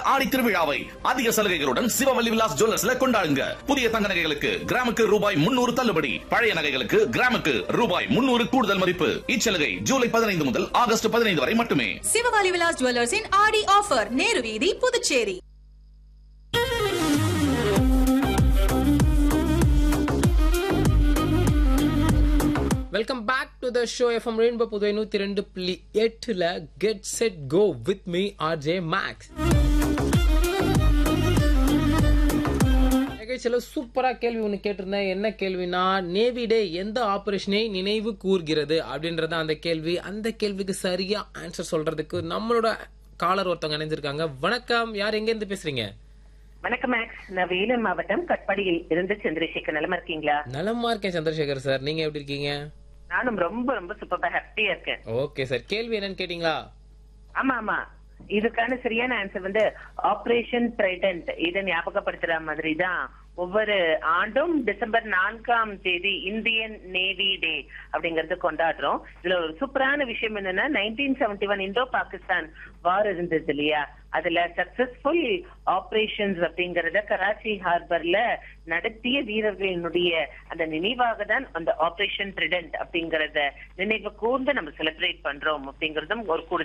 ஆடி திருவிழாவை அதிக சலுகைகளுடன் சிவவல்லி விலாஸ் ஜுவல்லர்ஸ்ல கொண்டாடுங்க புதிய தங்க நகைகளுக்கு கிராமுக்கு ரூபாய் முன்னூறு தள்ளுபடி பழைய நகைகளுக்கு கிராமுக்கு ரூபாய் முன்னூறு கூடுதல் மதிப்பு இச்சலுகை ஜூலை பதினைந்து முதல் ஆகஸ்ட் பதினைந்து வரை மட்டுமே சிவகாலி விலாஸ் ஜுவல்லர்ஸின் ஆடி ஆஃபர் நேரு வீதி Puducherry welcome back to the show FM rainbow Puduvai நூத்தி ரெண்டு புள்ளி எட்டுல get set go with me R J Max நிகழ்ச்சியில சூப்பரா கேள்வி ஒன்று கேட்டிருந்தேன் என்ன கேள்வினா நேவி டே எந்த ஆபரேஷனை நினைவு கூர்கிறது அப்படின்றத அந்த கேள்வி அந்த கேள்விக்கு சரியா ஆன்சர் சொல்றதுக்கு நம்மளோட காலர் ஒருத்தவங்க இணைஞ்சிருக்காங்க வணக்கம் யார் எங்க இருந்து பேசுறீங்க வணக்கம் மேக்ஸ் நான் வேலூர் மாவட்டம் கட்பாடியில் இருந்து சந்திரசேகர் நலமா இருக்கீங்களா நலமா இருக்கேன் சந்திரசேகர் சார் நீங்க எப்படி இருக்கீங்க நானும் ரொம்ப ரொம்ப சூப்பரா ஹாப்பியா இருக்கேன் ஓகே சார் கேள்வி என்னன்னு கேட்டீங்களா ஆமா ஆமா இதுக்கான சரியான ஆன்சர் வந்து ஆபரேஷன் ட்ரைடன்ட் இதை ஞாபகப்படுத்துற மாதிரி தான் ஒவ்வொரு ஆண்டும் டிசம்பர் நான்காம் தேதி இந்தியன் நேவி டே அப்படிங்கறது கொண்டாடுறோம் இதுல ஒரு சூப்பரான விஷயம் என்னன்னா nineteen seventy one Indo Pakistan war இருந்தது இல்லையா அதுல சக்சஸ்ஃபுல் ஆபரேஷன்ஸ் அப்படிங்கறத கராச்சி ஹார்பர்ல நடத்திய வீரர்களினுடைய அந்த நினைவாக தான் அந்த ஆபரேஷன் ட்ரிடன்ட் அப்படிங்கறத நினைவு கூர்ந்து நம்ம செலிப்ரேட் பண்றோம் அப்படிங்கறதும் ஒரு கூடுதல்